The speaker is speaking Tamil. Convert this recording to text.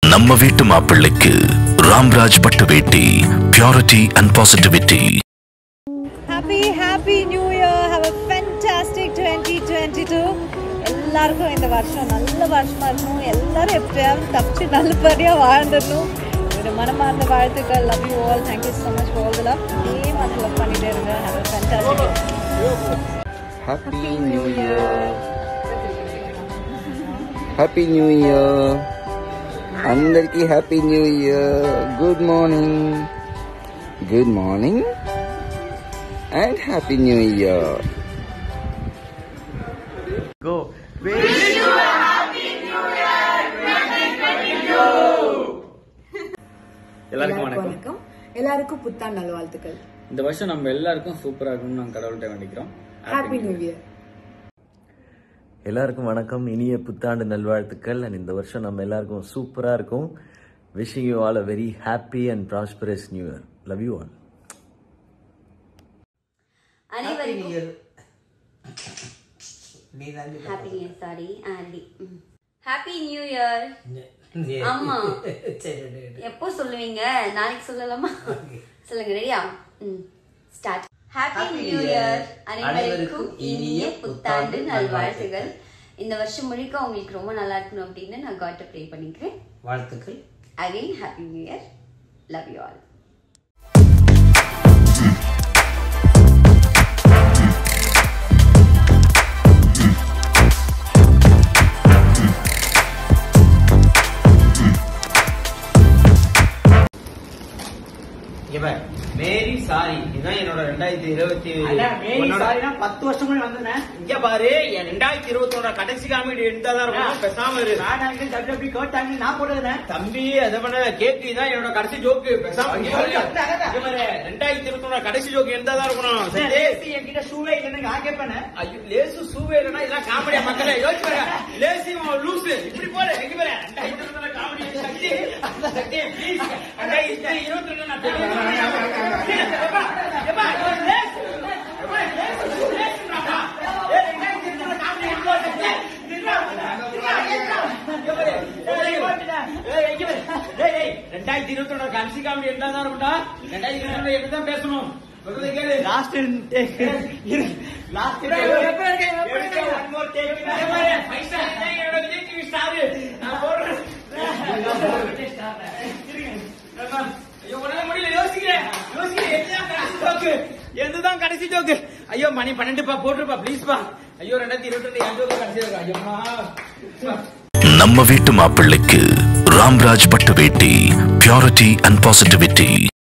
நம்ம வீட்டு மாப்பிள்ளைக்கு ராம்ராஜ் பட்டு வேட்டி purity and positivity happy happy new year have a fantastic twenty twenty two எல்லாருக்கும் இந்த வருஷம் நல்ல வருஷமா இருக்கணும் எல்லாரும் எப்படியாவது தப்பிச்சு நல்லபடியாக வாழ்ந்துடணும் ஒரு மனமார்ந்த வாழ்த்துக்கள் love you all thank you so much for all the love இதே மாதிரி லவ் பண்ணிட்டே இருங்க have a fantastic Happy New Year. Happy New Year. అందరికీ happy new year good morning good morning and happy new year go எல்லாருக்கும் வணக்கம் வணக்கம் எல்லாருக்கும் புத்தாண்டு நல்வாழ்த்துக்கள் இந்த வருஷம் நம்ம எல்லாருக்கும் சூப்பரா இருக்கணும்னு நாங்க கடவுள்கிட்ட வேண்டிக்கிறோம் ஹாப்பி நியூ இயர் எல்லாருக்கும் வணக்கம் இனிய புத்தாண்டு நல்வாழ்த்துக்கள் அண்ட் இந்த வருஷம் நம்ம எல்லாருக்கும் சூப்பரா இருக்கும் wishing you all a very happy and prosperous new year love you all அனைவருக்கும் happy new sorry aunty happy new year ஆமா எப்போ சொல்லுவீங்க நாளைக்கு சொல்லலாமா சொல்லுங்க ரெடியா ம் ஸ்டார்ட் ஹாப்பி நியூ இயர் அனைவருக்கும் இனிய புத்தாண்டு நல்வாழ்த்துகள் இந்த வருஷம் முழுக்க உங்களுக்கு ரொம்ப நல்லா இருக்கணும் அப்படின்னு நான் காட்ட ப்ரே பண்ணிக்கிறேன் வாழ்த்துக்கள் again happy new year love you all இவன் மேரி சாரி இதுதான் என்னோட ரெண்டாயிரத்தி இருபத்தி பத்து வருஷம் முன்னாடி வந்தேன் இங்க பாரு என் ரெண்டாயிரத்தி இருபத்தி ஒண்ணு கடைசி காமெடி எடுத்தாதான் இருக்கும் பேசாம இரு நான் நினைக்கிறேன் டபிள்யூ கேட்டாங்க நான் போட்டுக்கிறேன் தம்பி அதை பண்ண கேக்கு தான் என்னோட கடைசி ஜோக்கு பேசாம இங்க பாரு. இங்க பாரு, ரெண்டாயிரத்தி இருபத்தி ஒண்ணு கடைசி ஜோக்கு இருந்தாதான் இருக்கணும் சரி? லேசி என்கிட்ட ஷூவே இல்லைன்னு நான் கேட்பேன் ஐயோ லேசு சூவே இல்லைன்னா இதெல்லாம் காமெடியா மக்களே யோசிச்சு பாருங்க லேசி லூசு இப்படி போல எங்க பாரு ரெண்டாயிரத்தி இருபத்தி ஒண்ணு காமெடி சக்தி சக்தி ப்ளீஸ் ரெண்டாயிரத்தி இருபத்தி ரெண்டு நான் தெரியும் எப்பா, எப்பா, லேசு. எப்பா, லேசு, லேசுடாப்பா. ஏய், ரெண்டாயிரத்தி இருபத்தி ஒண்ணு காமெடி எங்க போகுது? ஏய், நில்றா, நில்றா, நில்றா. இங்க பாரு, ஏய், ஏய், இங்க பாரு. ஏய், ஏய், ரெண்டாயிரத்தி இருபத்தி ஒண்ணு கடைசி காமெடி இருந்தா தான் இருக்கும்டா ரெண்டாயிரத்தி இருபத்தி ஒண்ணு எப்படி தான் பேசணும் சொல்றதை கேளு லாஸ்ட் லாஸ்ட் எதுதான் கடைசி ஜோக்கு ஐயோ மணி பன்னெண்டுப்பா போட்டுருப்பா ப்ளீஸ்ப்பா ஐயோ ரெண்டாயிரத்தி இருபத்தி ரெண்டு என் ஜோக்கு கடைசி ஜோக்கு ஐயோ நம்ம வீட்டு மாப்பிள்ளைக்கு ராம்ராஜ் பட்டு வேட்டி பியூரிட்டி அண்ட் பாசிட்டிவிட்டி